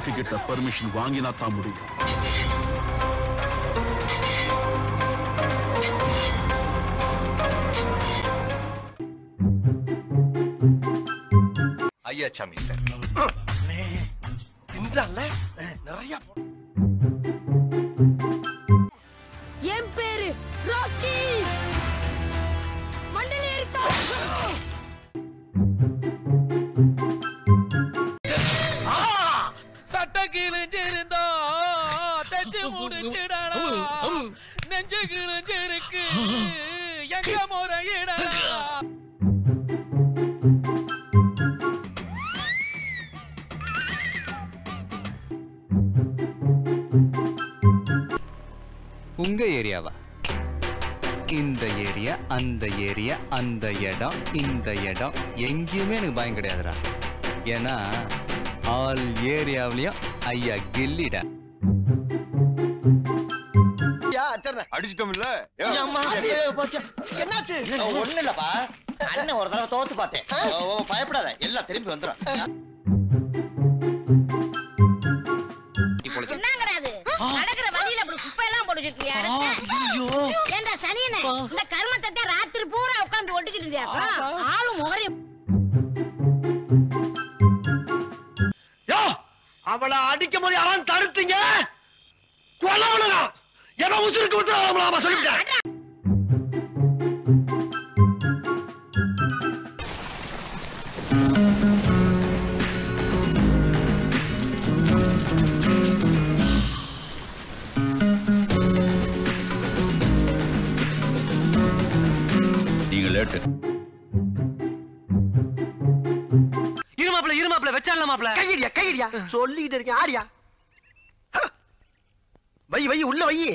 பாட்டி கிட்ட பெர்மிஷன் வாங்கினா தான் முடியும் ஐயா சாமி சார் தின்றான்ல நிறைய என் பேரு ராக்கி மண்டல ஏறிச்சா சட்ட கிழிஞ்சிருந்தா தச்சு முடிச்சிடடா நெஞ்சு கிழிஞ்சிருக்கு எங்க முறையிடா உங்க ஏரியாவா இந்த ஏரியா அந்த ஏரியா அந்த இடம் இந்த இடம் எங்கேயுமே எனக்கு பயம் கிடையாதுடா ஏன்னா ஆல் ஏரியாவிலையும் ஐயா கில்லிடா அடிச்சிட்டோம் இல்ல என்னாச்சு ஒண்ணு இல்லப்பா அண்ணன் ஒரு தடவை தோத்து பார்த்தேன் ஓ, ஓ, பயப்படாத எல்லாம் திரும்பி வந்துடும் என்ன கிடையாது நடக்கிற வழியில அப்படி குப்பை எல்லாம் போட்டு வச்சிருக்கியா ஏண்டா சனியனே இந்த கர்மத்தை தான் ராத்திரி பூரா உட்கார்ந்து ஒட்டிக்கிட்டு இருந்தியாக்கா ஆளும் முகரி அவளை அடிக்கும் போது யாரும் தடுத்தீங்க கொலை உலகம் எவன் உசுருக்கு விட்டு சொல்லிவிட்டேன் நீங்க லேட்டு இருமாப்ல இருமாப்ல வச்சால மாப்ள கையடியா கையடியா சொல்லிட்டு இருக்கேன் ஆடியா வை வை உள்ள வை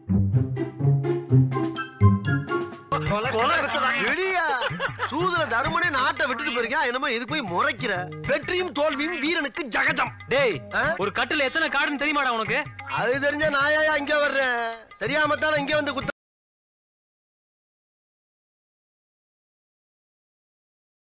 சூதர தருமனே நாட்டை விட்டுட்டு போயிருக்கா என்னமோ இது போய் முறைக்கிற வெற்றியும் தோல்வியும் வீரனுக்கு ஜகஜம் டேய் ஒரு கட்டுல எத்தனை காடுன்னு தெரியுமாடா உனக்கு அது தெரிஞ்ச நாயா இங்க வர்றேன் தெரியாம தானே இங்க வந்து குத்த